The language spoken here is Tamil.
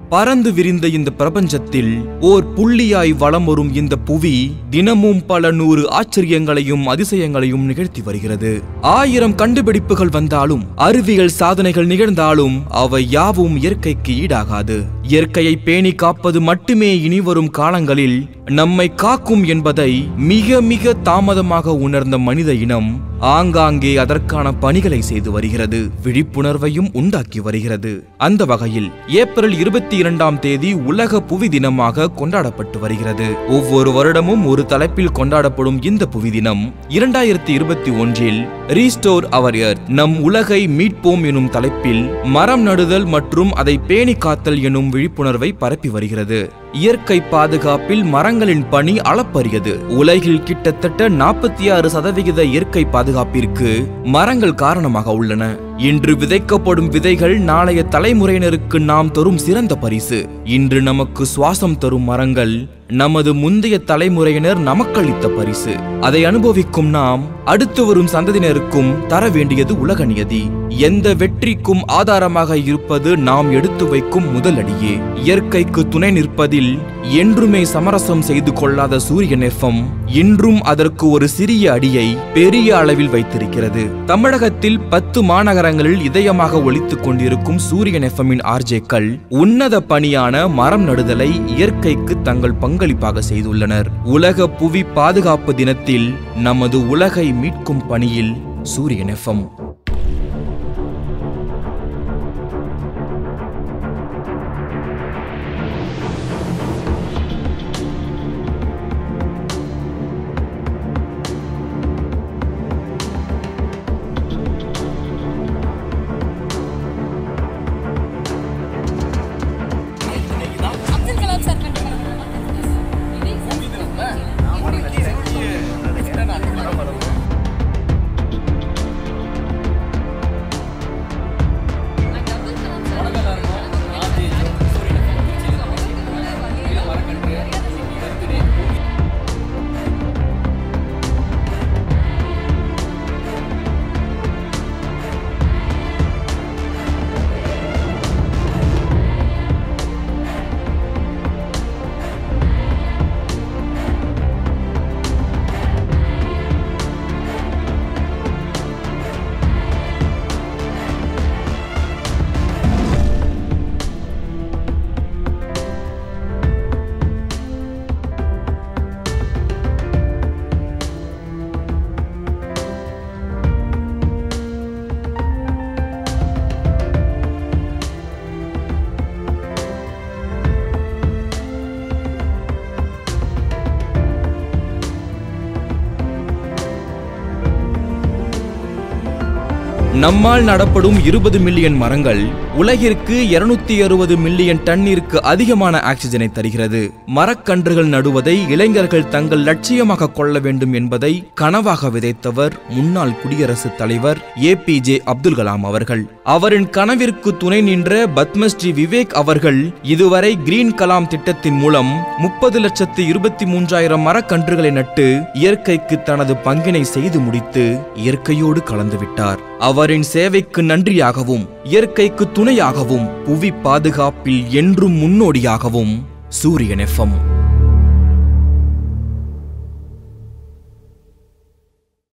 பறந்து விரிந்த இந்த பிரபஞ்சத்தில் ஓர் புள்ளியாய் வலம் வரும் இந்த புவி தினமும் பல நூறு ஆச்சரியங்களையும் அதிசயங்களையும் நிகழ்த்தி வருகிறது ஆயிரம் கண்டுபிடிப்புகள் வந்தாலும் அறிவியல் சாதனைகள் நிகழ்ந்தாலும் அவை யாவும் இயற்கைக்கு ஈடாகாது இயற்கையை பேணி காப்பது மட்டுமே இனி வரும் காலங்களில் நம்மை காக்கும் என்பதை மிக மிக தாமதமாக உணர்ந்த மனித இனம் ஆங்காங்கே அதற்கான பணிகளை செய்து வருகிறது விழிப்புணர்வையும் உண்டாக்கி வருகிறது அந்த வகையில் ஏப்ரல் இருபத்தி இரண்டாம் தேதி உலக புவி தினமாக கொண்டாடப்பட்டு வருகிறது ஒவ்வொரு வருடமும் ஒரு தலைப்பில் கொண்டாடப்படும் இந்த புவி தினம் இரண்டாயிரத்தி இருபத்தி ஒன்றில் ரீஸ்டோர் அவர் எர்த் நம் உலகை மீட்போம் எனும் தலைப்பில் மரம் நடுதல் மற்றும் அதை பேணி காத்தல் எனும் விழிப்புணர்வை பரப்பி வருகிறது இயற்கை பாதுகாப்பில் மரங்களின் பணி அளப்பரியது உலகில் கிட்டத்தட்ட நாற்பத்தி ஆறு சதவிகித இயற்கை பாதுகாப்பிற்கு மரங்கள் காரணமாக உள்ளன இன்று விதைக்கப்படும் விதைகள் நாளைய தலைமுறையினருக்கு நாம் தரும் சிறந்த பரிசு இன்று நமக்கு சுவாசம் தரும் மரங்கள் நமது முந்தைய தலைமுறையினர் நமக்களித்த பரிசு அதை அனுபவிக்கும் நாம் அடுத்து வரும் சந்ததியினருக்கும் தர வேண்டியது உலக நியதி எந்த வெற்றிக்கும் ஆதாரமாக இருப்பது நாம் எடுத்து வைக்கும் முதல் அடியே இயற்கைக்கு துணை நிற்பதில் என்றுமே சமரசம் செய்து கொள்ளாத சூரியன் எஃப்எம் இன்றும் அதற்கு ஒரு சிறிய அடியை பெரிய அளவில் வைத்திருக்கிறது தமிழகத்தில் பத்து மாநகரங்களில் இதயமாக ஒலித்துக் கொண்டிருக்கும் சூரியன் எஃப்எம்மின் ஆர்ஜேக்கள் உன்னத பணியான மரம் நடுதலை இயற்கைக்கு தங்கள் பங்களிப்பாக செய்துள்ளனர் உலக புவி பாதுகாப்பு தினத்தில் நமது உலகை மீட்கும் பணியில் சூரியன் எஃப்எம் அப்துல் கலாம் சார் நம்மால் நடப்படும் இருபது மில்லியன் மரங்கள் உலகிற்கு இருநூத்தி அறுபது மில்லியன் டன்னிற்கு அதிகமான ஆக்சிஜனை தருகிறது மரக்கன்றுகள் நடுவதை இளைஞர்கள் தங்கள் லட்சியமாக கொள்ள வேண்டும் என்பதை கனவாக விதைத்தவர் முன்னாள் குடியரசுத் தலைவர் ஏபிஜே அப்துல் கலாம் அவர்கள் அவரின் கனவிற்கு துணை நின்ற பத்மஸ்ரீ விவேக் அவர்கள் இதுவரை கிரீன் கலாம் திட்டத்தின் மூலம் முப்பது லட்சத்து இருபத்தி மூன்றாயிரம் மரக்கன்றுகளை நட்டு இயற்கைக்கு தனது பங்கினை செய்து முடித்து இயற்கையோடு கலந்துவிட்டார் அவரின் சேவைக்கு நன்றியாகவும் இயற்கைக்கு துணையாகவும் புவி பாதுகாப்பில் என்றும் முன்னோடியாகவும் சூரியன் எஃப்எம்